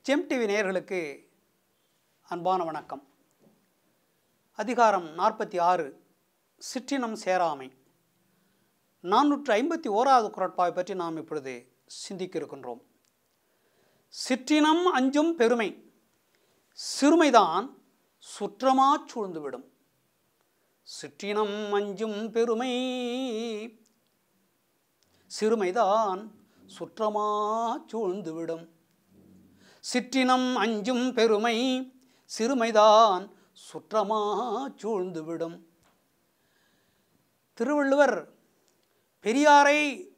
GeM TV நேயர்களுக்கு அன்பான வணக்கம் அதிகாரம் நாற்பத்தி ஆறு சிற்றினம் சேராமை நானூற்று ஐம்பத்தி ஓராவது குரட்பாவை பற்றி நாம் இப்பொழுது சிந்திக்க இருக்கின்றோம் சிற்றினம் அஞ்சும் பெருமை சிறுமைதான் சுற்றமா சூழ்ந்துவிடும் சிற்றினம் அஞ்சும் பெருமை சிறுமைதான் சுற்றமா சூழ்ந்துவிடும் சிற்றினம் அஞ்சும் பெருமை சிறுமைதான் சுற்றமா சூழ்ந்துவிடும் திருவள்ளுவர் பெரியாரை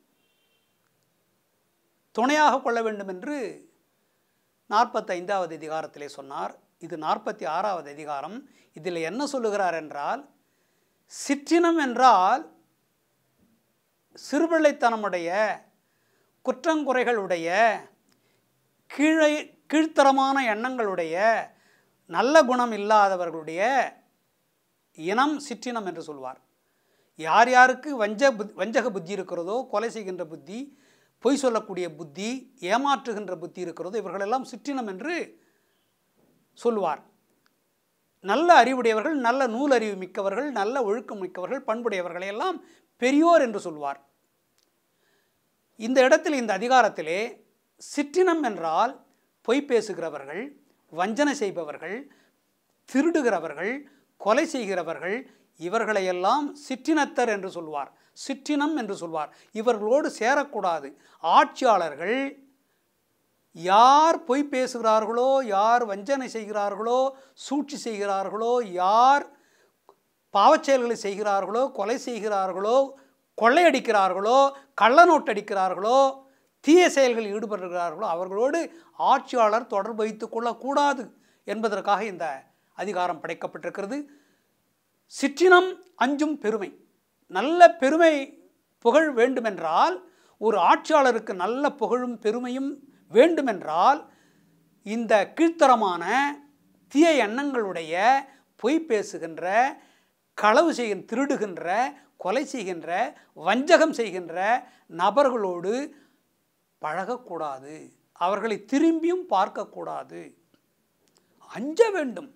துணையாக கொள்ள வேண்டும் என்று நாற்பத்தைந்தாவது அதிகாரத்திலே சொன்னார் இது நாற்பத்தி ஆறாவது அதிகாரம் இதில் என்ன சொல்லுகிறார் என்றால் சிற்றினம் என்றால் சிறுபிள்ளைத்தனமுடைய குற்றங்குறைகளுடைய கீழே கீழ்த்தரமான எண்ணங்களுடைய நல்ல குணம் இல்லாதவர்களுடைய இனம் சிற்றினம் என்று சொல்வார் யார் யாருக்கு வஞ்ச புத் வஞ்சக புத்தி இருக்கிறதோ கொலை செய்கின்ற புத்தி பொய் சொல்லக்கூடிய புத்தி ஏமாற்றுகின்ற புத்தி இருக்கிறதோ இவர்களெல்லாம் சிற்றினம் என்று சொல்லுவார் நல்ல அறிவுடையவர்கள் நல்ல நூல் அறிவு மிக்கவர்கள் நல்ல ஒழுக்கம் மிக்கவர்கள் பண்புடையவர்களை எல்லாம் பெரியோர் என்று சொல்வார் இந்த இடத்தில் இந்த அதிகாரத்திலே சிற்றினம் என்றால் பொய் பேசுகிறவர்கள் வஞ்சனை செய்பவர்கள் திருடுகிறவர்கள் கொலை செய்கிறவர்கள் இவர்களையெல்லாம் சிற்றினத்தர் என்று சொல்வார் சிற்றினம் என்று சொல்வார் இவர்களோடு சேரக்கூடாது ஆட்சியாளர்கள் யார் பொய் பேசுகிறார்களோ யார் வஞ்சனை செய்கிறார்களோ சூழ்ச்சி செய்கிறார்களோ யார் பாவச்செயல்களை செய்கிறார்களோ கொலை செய்கிறார்களோ கொள்ளையடிக்கிறார்களோ கள்ள நோட்டு அடிக்கிறார்களோ தீய செயல்களில் ஈடுபடுகிறார்களோ அவர்களோடு ஆட்சியாளர் தொடர்பு வைத்து கொள்ளக்கூடாது என்பதற்காக இந்த அதிகாரம் படைக்கப்பட்டிருக்கிறது சிற்றினம் அஞ்சும் பெருமை நல்ல பெருமை புகழ் வேண்டுமென்றால் ஒரு ஆட்சியாளருக்கு நல்ல புகழும் பெருமையும் வேண்டுமென்றால் இந்த கீழ்த்தரமான தீய எண்ணங்களுடைய பொய் பேசுகின்ற களவு செய்கின்ற திருடுகின்ற கொலை செய்கின்ற வஞ்சகம் செய்கின்ற நபர்களோடு பழகக்கூடாது அவர்களை திரும்பியும் பார்க்கக்கூடாது அஞ்ச வேண்டும்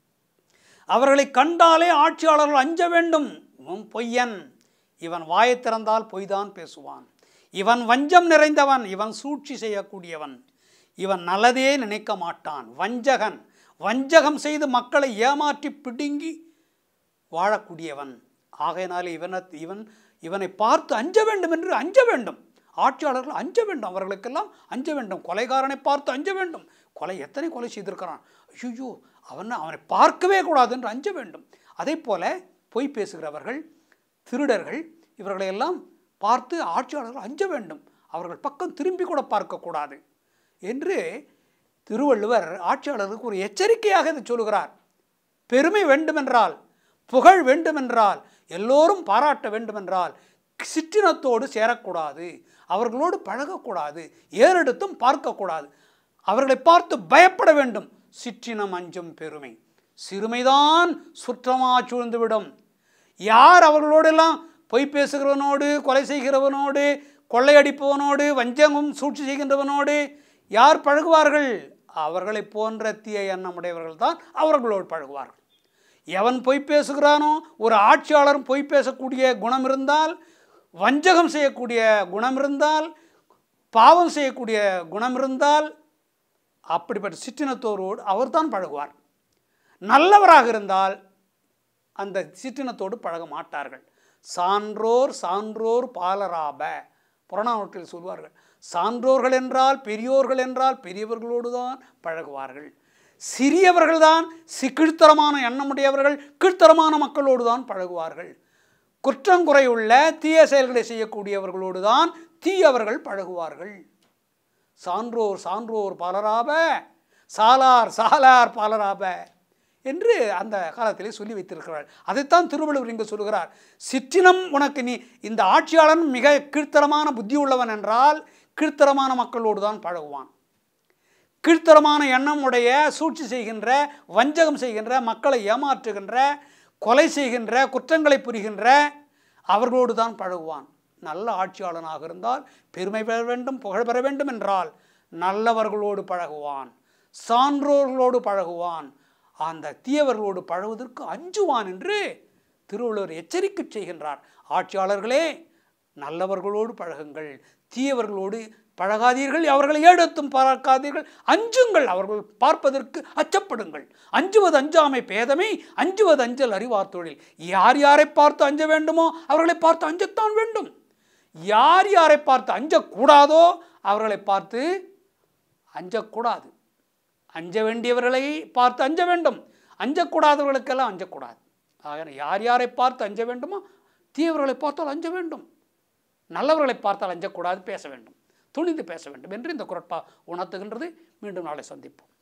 அவர்களை கண்டாலே ஆட்சியாளர்கள் அஞ்ச வேண்டும் இவன் பொய்யன் இவன் வாயை திறந்தால் பொய்தான் பேசுவான் இவன் வஞ்சம் நிறைந்தவன் இவன் சூழ்ச்சி செய்யக்கூடியவன் இவன் நல்லதே நினைக்க மாட்டான் வஞ்சகன் வஞ்சகம் செய்து மக்களை ஏமாற்றி பிடுங்கி வாழக்கூடியவன் ஆகையினாலே இவனை இவன் இவனை பார்த்து அஞ்ச வேண்டும் என்று அஞ்ச வேண்டும் ஆட்சியாளர்கள் அஞ்ச வேண்டும் அவர்களுக்கெல்லாம் அஞ்ச வேண்டும் கொலைகாரனை பார்த்து அஞ்ச வேண்டும் கொலை எத்தனை கொலை செய்திருக்கிறான் ஐயோ அவன் அவனை பார்க்கவே கூடாது என்று அஞ்ச வேண்டும் அதே போல பொய் பேசுகிறவர்கள் திருடர்கள் இவர்களையெல்லாம் பார்த்து ஆட்சியாளர்கள் அஞ்ச வேண்டும் அவர்கள் பக்கம் திரும்பி கூட பார்க்கக்கூடாது என்று திருவள்ளுவர் ஆட்சியாளருக்கு ஒரு எச்சரிக்கையாக இதை சொல்கிறார் பெருமை வேண்டுமென்றால் புகழ் வேண்டுமென்றால் எல்லோரும் பாராட்ட வேண்டுமென்றால் சிற்றினத்தோடு சேரக்கூடாது அவர்களோடு பழகக்கூடாது ஏறெடுத்தும் பார்க்கக்கூடாது அவர்களை பார்த்து பயப்பட வேண்டும் சிற்றினம் அஞ்சும் பெருமை சிறுமைதான் சுற்றமா சூழ்ந்துவிடும் யார் அவர்களோடெல்லாம் பொய் பேசுகிறவனோடு கொலை செய்கிறவனோடு கொள்ளையடிப்பவனோடு வஞ்சகம் சூழ்ச்சி செய்கின்றவனோடு யார் பழகுவார்கள் அவர்களை போன்ற தீய எண்ணமுடையவர்கள் தான் அவர்களோடு பழகுவார்கள் எவன் பொய் பேசுகிறானோ ஒரு ஆட்சியாளரும் பொய் பேசக்கூடிய குணம் இருந்தால் வஞ்சகம் செய்யக்கூடிய குணம் இருந்தால் பாவம் செய்யக்கூடிய குணம் இருந்தால் அப்படிப்பட்ட சிற்றினத்தோரோடு அவர்தான் பழகுவார் நல்லவராக இருந்தால் அந்த சிற்றினத்தோடு பழக மாட்டார்கள் சான்றோர் சான்றோர் பாலராப புறநானூற்றில் சொல்வார்கள் சான்றோர்கள் என்றால் பெரியோர்கள் என்றால் பெரியவர்களோடு தான் பழகுவார்கள் சிறியவர்கள்தான் சி கீழ்த்தரமான எண்ணமுடையவர்கள் கீழ்த்தரமான மக்களோடு தான் பழகுவார்கள் குற்றங்குறையுள்ள தீய செயல்களை செய்யக்கூடியவர்களோடு தான் தீயவர்கள் பழகுவார்கள் சான்றோர் சான்றோர் பாலராப சாலார் சாலார் பாலராப என்று அந்த காலத்திலே சொல்லி வைத்திருக்கிறார் அதைத்தான் திருவள்ளுவர் இங்கு சொல்கிறார் சிற்றினம் உனக்கு நீ இந்த ஆட்சியாளன் மிக கீழ்த்தரமான புத்தி உள்ளவன் என்றால் கீழ்த்தரமான மக்களோடு தான் பழகுவான் கீழ்த்தரமான எண்ணம் உடைய சூழ்ச்சி செய்கின்ற வஞ்சகம் செய்கின்ற மக்களை ஏமாற்றுகின்ற கொலை செய்கின்ற குற்றங்களை புரிகின்ற அவர்களோடு தான் பழகுவான் நல்ல ஆட்சியாளனாக இருந்தால் பெருமை பெற வேண்டும் புகழ் பெற வேண்டும் என்றால் நல்லவர்களோடு பழகுவான் சான்றோர்களோடு பழகுவான் அந்த தீயவர்களோடு பழகுவதற்கு அஞ்சுவான் என்று திருவள்ளுவர் எச்சரிக்கை செய்கின்றார் ஆட்சியாளர்களே நல்லவர்களோடு பழகுங்கள் தீயவர்களோடு பழகாதீர்கள் அவர்களை ஏடத்தும் பார்க்காதீர்கள் அஞ்சுங்கள் அவர்கள் பார்ப்பதற்கு அச்சப்படுங்கள் அஞ்சுவது அஞ்சாமை பேதமை அஞ்சுவது அஞ்சல் அறிவார் தொழில் யார் யாரை பார்த்து அஞ்ச வேண்டுமோ அவர்களை பார்த்து அஞ்சத்தான் வேண்டும் யார் யாரை பார்த்து அஞ்சக்கூடாதோ அவர்களை பார்த்து அஞ்சக்கூடாது அஞ்ச வேண்டியவர்களை பார்த்து அஞ்ச வேண்டும் அஞ்சக்கூடாதவர்களுக்கெல்லாம் அஞ்சக்கூடாது ஆக யார் யாரை பார்த்து அஞ்ச வேண்டுமோ தீயவர்களை பார்த்தால் அஞ்ச வேண்டும் நல்லவர்களை பார்த்தால் அஞ்சக்கூடாது பேச வேண்டும் துணிந்து பேச வேண்டும் என்று இந்த குரட்பா உணர்த்துகின்றது மீண்டும் நாளை சந்திப்போம்